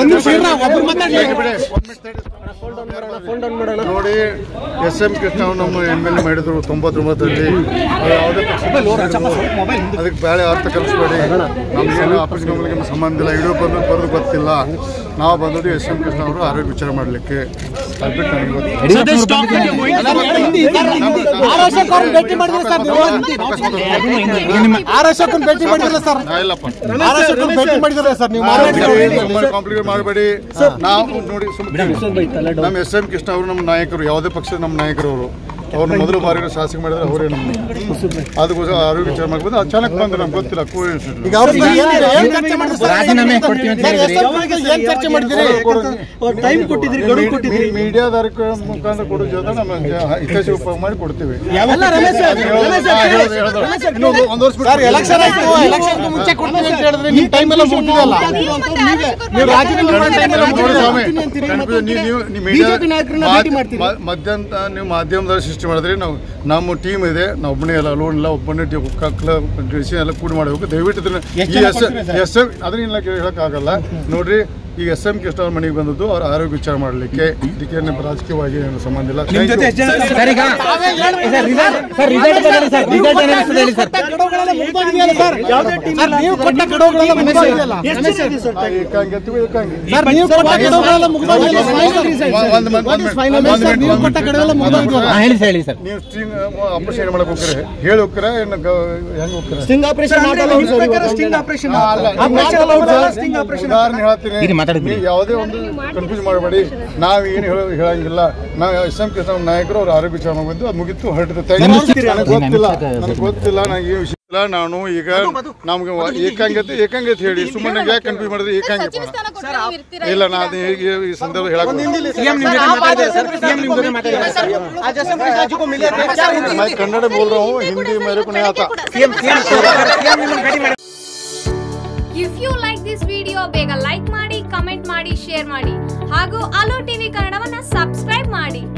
ಒಂದ್ ನಿಮಿಷ ಇರ್ರ, ಒಬ್ರು ಮಾತಾಡ್ಲಿ. ನೋಡಿ ಎಸ್ ಎಂ ಕೃಷ್ಣ ಅವ್ರು ನಮ್ಮ ಎಮ್ ಎಲ್ ಎ ಮಾಡಿದ್ರು ತೊಂಬತ್ತೊಂಬತ್ತರಲ್ಲಿ ಅವ್ರು ಯಾವುದೇ ಪಕ್ಷ ಅದಕ್ಕೆ ಬೇಳೆ ಅರ್ಥ ಕಲಿಸ್ಬೇಡಿ ನಮ್ಗೇನು ಆಪರೇಷನ್ ನಮಗೆ ಸಂಬಂಧ ಇಲ್ಲ ಇಡೀ ಬಂದು ಬರೋದು ಗೊತ್ತಿಲ್ಲ ನಾವು ಬಂದದ್ದು ಎಸ್ ಎಂ ಕೃಷ್ಣ ಅವರು ಆರೋಗ್ಯ ವಿಚಾರ ಮಾಡಲಿಕ್ಕೆ ಅದು ಬಿಟ್ಟು ನನಗೆ ಗೊತ್ತಿಲ್ಲ ಆರ್ ಅಶೋಕ್ ಅವ್ರನ್ನ ಭೇಟಿ ಮಾಡಿದ್ರೆ ಸರ್ ನೀವು ಆರ್ ಅಶೋಕ್ ಭೇಟಿ ಮಾಡಿದ್ರೆ ಸರ್ ನಾ ಇಲ್ಲಪ್ಪ ಆರ್ ಅಶೋಕ್ ಭೇಟಿ ಮಾಡಿದ್ರೆ ಸರ್ ನೀವು ಮಾತಾಡಿ ಕಾಂಪ್ಲಿಕೇಟ್ ಮಾಡಬೇಡಿ ನಾವು ನೋಡಿ ಸುಮ್ಮನೆ ನಮ್ಮ ಎಸ್ ಎಂ ಕೃಷ್ಣ ಅವರು ನಮ್ಮ ನಾಯಕರು ಯಾವುದೇ ಪಕ್ಷದ ನಮ್ಮ ನಾಯಕರು ಅವರು ಅವ್ರನ್ನ ಮೊದಲು ಬಾರಿ ಶಾಸಕ ಮಾಡಿದ್ರೆ ಅವರೇ ನಮ್ಮ ಅದಕ್ಕೋಸ್ಕರ ಆರೋಗ್ಯ ವಿಚಾರ ಮಾಡ್ಬೋದು ಅದು ಚೆನ್ನಾಗಿ ಬಂದ್ರೆ ನಮ್ಗೆ ಗೊತ್ತಿಲ್ಲ ಕೋಇನ್ಸಿಡೆಂಟ್ ಈಗ ಅವ್ರ ಏನ್ ಚರ್ಚೆ ಮಾಡಿದ್ರು ಸರ್? ರಾಜೀನಾಮೆ ಕೊಡ್ತೀವಿ ಅಂತ ಸರ್, ಹೇಳಿದ್ರಿ. ಎಷ್ಟೊತ್ತು ಬಗ್ಗೆ ಏನ್ ಚರ್ಚೆ ಮಾಡಿದ್ದೀರಿ ಟೈಮ್ ಕೊಟ್ಟಿದ್ರಿ ಗಡುವು ಕೊಟ್ಟಿದ್ರಿ ಮೀಡಿಯಾದಾರ ಮುಖಾಂತರ ಕೊಡೋ ಜೊತೆ ನಮ್ಮ ಹಿತೈಷಿ ಉಪಯೋಗ ಮಾಡಿ ಕೊಡ್ತೀವಿ ಅಲ್ಲ ರಮೇಶ್ ಸರ್, ರಮೇಶ್ ಸರ್, ಹೇಳೋದು- ಹೇಳೋದು- ರಮೇಶ್ ಸರ್, ಇನ್ನೊಂದು ಒಂದು ವರ್ಷ ಸರ್ ಎಲೆಕ್ಷನ್ ಆಯ್ತು ಎಲೆಕ್ಷನ್ ಮುಂಚೆ ಕೊಡ್ತೀನಿ ಅಂತ ಹೇಳಿದ್ರೆ ನಿಮ್ ಟೈಮ್ ಎಲ್ಲ ಮುಗಿದಿದಲ್ಲ ನೀವು ರಾಜೀನಾಮೆ ಮಾಡೋ ಟೈಮ್ ಎಲ್ಲ ನೋಡಿ ಮುಗಿದಿದೆ. ಸ್ವಾಮಿ ಅಂತೀರಿ, ಕನ್ಫ್ಯೂಸ್ ನೀವು ನೀವು ನೀವು BJP ನಾಯಕರನ್ನ ಭೇಟಿ ಮಾಡ್ತೀರಿ. ಮಾ- ಮಧ್ಯಾಹ್ನ ನೀವು ಮಾಧ್ಯಮದಲ್ಲಿ ಸೃಷ್ಟಿ ಮಾಡಿದ್ರೆ ನಾವು ನಮ್ಮ ಟೀಮ್ ಇದೆ ನಾವು ಒಬ್ಬನೇ ಎಲ್ಲ ಲೋನ್ ಇಲ್ಲ ಒಬ್ಬನೇ ಡಿಸಿಷನ್ ಎಲ್ಲ ಕೂಡಿ ಮಾಡಬೇಕು ದಯವಿಟ್ಟು ಇದನ್ನ ಈ ಎಸ್ ಎಸ್ ಎಂ ಅದನ್ನೆಲ್ಲ ಹೇಳೋಕ್ಕಾಗಲ್ಲ ನೋಡ್ರಿ ಈಗ ಎಸ್ ಎಂ ಕೃಷ್ಣ ಅವ್ರ ಮನೆಗೆ ಬಂದದ್ದು ಅವ್ರ ಆರೋಗ್ಯ ವಿಚಾರ ಮಾಡಲಿಕ್ಕೆ ಇದಕ್ಕೆ ಏನು ರಾಜಕೀಯವಾಗಿ ಏನು ಸಂಬಂಧ ಇಲ್ಲ Thank you. ಸರ್ ಈಗ ಸರ್ ರಿಸಲ್ಟ್ ಸರ್ ರಿಸಲ್ಟ್ ಬಂದಿದೆ ಸರ್ ರಿಸಲ್ಟ್ ಏನಿಸ್ತದೆ ಹೇಳಿ ಸರ್ ಕೊಟ್ಟ ಗಡುವುಗಳೆಲ್ಲ ಮುಗ್ದೋಗಿದೆಯಲ್ಲ ಸರ್ ಯಾವುದೇ ಟೀಮ್ ಸರ್ ನೀವು ಕೊಟ್ಟ ಗಡುವುಗಳೆಲ್ಲ ಮುಗ್ದೋಗಿದೆಯಲ್ಲ ಎಷ್ಟು ಜನ ಇದೆ ಸರ್ ಆ, ಏಕಾಂಗಿ ಅಂತೀವಿ, ಏಕಾಂಗಿ. ಸರ್ ನೀವು ಕೊಟ್ಟ ಗಡುವುಗಳೆಲ್ಲ ಮುಗ್ದೋಗಿದೆಯಲ್ಲ ಒಂದ್- ಒಂದ್ ಮಿನಿಟ್, ಒಂದ್ ಮಿನಿಟ್, final ಒಂದ್ answer, ಮಿನಿಟ್, ನೀವು ಒಂದ್ ಕೊಟ್ಟ ಮಿನಿಟ್. ಕಡೆ ಎಲ್ಲ ಮುಗ್ದೋಗಿದ್ವಲ್ಲ? ಹಾಂ ಹೇಳಿ ಸರ್ ಹೇಳಿ ಸರ್ ನೀವು ಸ್ಟಿಂಗ್ ಆಪರೇಷನ್ ಮಾಡಕ್ ಹೋಗ್ತಾರೆ ಹೇಳಿ ಹೋಗ್ತಾರೆ ಏನು ಹೆಂಗ್ ಹೋಗ್ತಾರೆ ಸ್ಟಿಂಗ್ ಆಪರೇಷನ್ ಮಾಡಲ್ಲ ಸ್ಟಿಂಗ್ ಆಪರೇಷನ್ ಅಲ್ಲ, ಸ್ಟಿಂಗ್ ಆಪರೇಷನ್ ಉದಾಹರಣೆ ಹೇಳ್ತೀನಿ ಇರಿ, ಮಾತಾಡ್ತೀನಿ. ನೀವು ಯಾವುದೇ ಒಂದು ಕನ್ಫ್ಯೂಸ್ ಮಾಡಬೇಡಿ ನಾವು ಏನು ಹೇಳೋ ಹೇಳಂಗಿಲ್ಲ ನಾವು ಎಸ್ ಎಂ ಕೃಷ್ಣ ನಾಯಕರು ಅವ್ರ ಆರೋಗ್ಯ ವಿಚಾರ ಬಂದು ಅದು ಮುಗಿತು ಹೊರಟಿದೆ ನನಗೆ ಗೊತ್ತಿಲ್ಲ ನನಗೆ ಗೊತ್ತಿಲ್ಲ ನನಗೆ ಈ ವಿಷಯ ಇಲ್ಲ ನಾನು ಈಗ ನಮ್ಗೆ ಏಕಾಂಗತೆ ಏಕಾಂಗತೆ ಹೇಳಿ ಸುಮ್ಮನೆ ಯಾಕೆ ಕನ್ಫ್ಯೂಸ್ ಮಾಡಿದ್ರೆ ಏಕಾಂಗಿ ಸಚಿವ ಸ್ಥಾನ ಕೊಟ್ಟರೆ ನೀವು ಇರ್ತೀರಾ ಇಲ್ಲ ನಾನು ಈಗ ಈ ಸಂದರ್ಭ ಹೇಳಕ್ ಸಿಎಂ ನಿಮ್ ಜೊತೆ ಮಾತಾಡಿದ್ದಾರೆ ಸರ್ ಸಿಎಂ ನಿಮ್ ಜೊತೆ ಮಾತಾಡಿದ್ದಾರೆ मैं कन्नड़ बोल रहा हूँ हिंदी मेरे को नहीं आता ಸಿಎಂ ಸಿಎಂ ಸಿಎಂ ನಿಮ್ಮನ್ನ ಭೇಟಿ ಮಾಡಿ if you like this video ಬೇಗ ಲೈಕ್ ಮಾಡಿ ಕಮೆಂಟ್ ಮಾಡಿ ಶೇರ್ ಮಾಡಿ ಹಾಗೂ ಅಲೋ ಟಿವಿ ಕನ್ನಡವನ್ನ ಸಬ್ಸ್ಕ್ರೈಬ್ ಮಾಡಿ